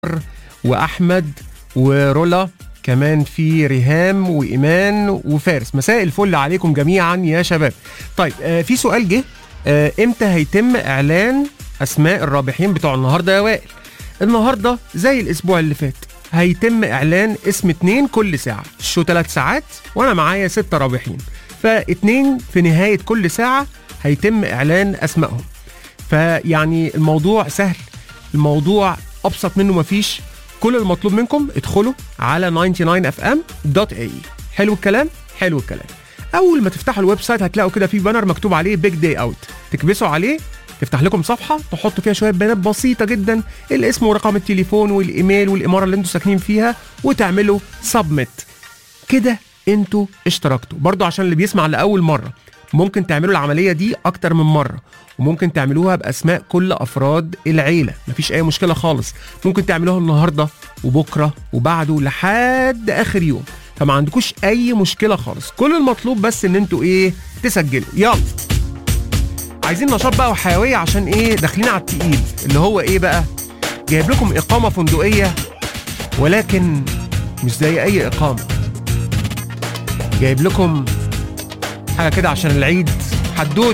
واحمد ورولا كمان في ريهام وايمان وفارس مساء الفل عليكم جميعا يا شباب طيب آه في سؤال جه آه امتى هيتم اعلان اسماء الرابحين بتوع النهارده يا وائل النهارده زي الاسبوع اللي فات هيتم اعلان اسم اتنين كل ساعه شو ثلاث ساعات وانا معايا ستة رابحين فاتنين في نهايه كل ساعه هيتم اعلان اسمائهم فيعني الموضوع سهل الموضوع ابسط منه مفيش كل المطلوب منكم ادخلوا على 99fm.ae حلو الكلام حلو الكلام اول ما تفتحوا الويب سايت هتلاقوا كده في بانر مكتوب عليه بيج داي اوت تكبسوا عليه تفتح لكم صفحه تحطوا فيها شويه بيانات بسيطه جدا الاسم ورقم التليفون والايميل والاماره اللي انتوا ساكنين فيها وتعملوا سبميت كده انتوا اشتركتوا برضو عشان اللي بيسمع لاول مره ممكن تعملوا العمليه دي اكتر من مره وممكن تعملوها باسماء كل افراد العيله مفيش اي مشكله خالص ممكن تعملوها النهارده وبكره وبعده لحد اخر يوم فما عندكوش اي مشكله خالص كل المطلوب بس ان انتوا ايه تسجلوا يلا عايزين نشاط بقى وحيويه عشان ايه داخلين على التقيل اللي هو ايه بقى جايب لكم اقامه فندقيه ولكن مش زي اي اقامه جايب لكم حاجه كده عشان العيد حدوته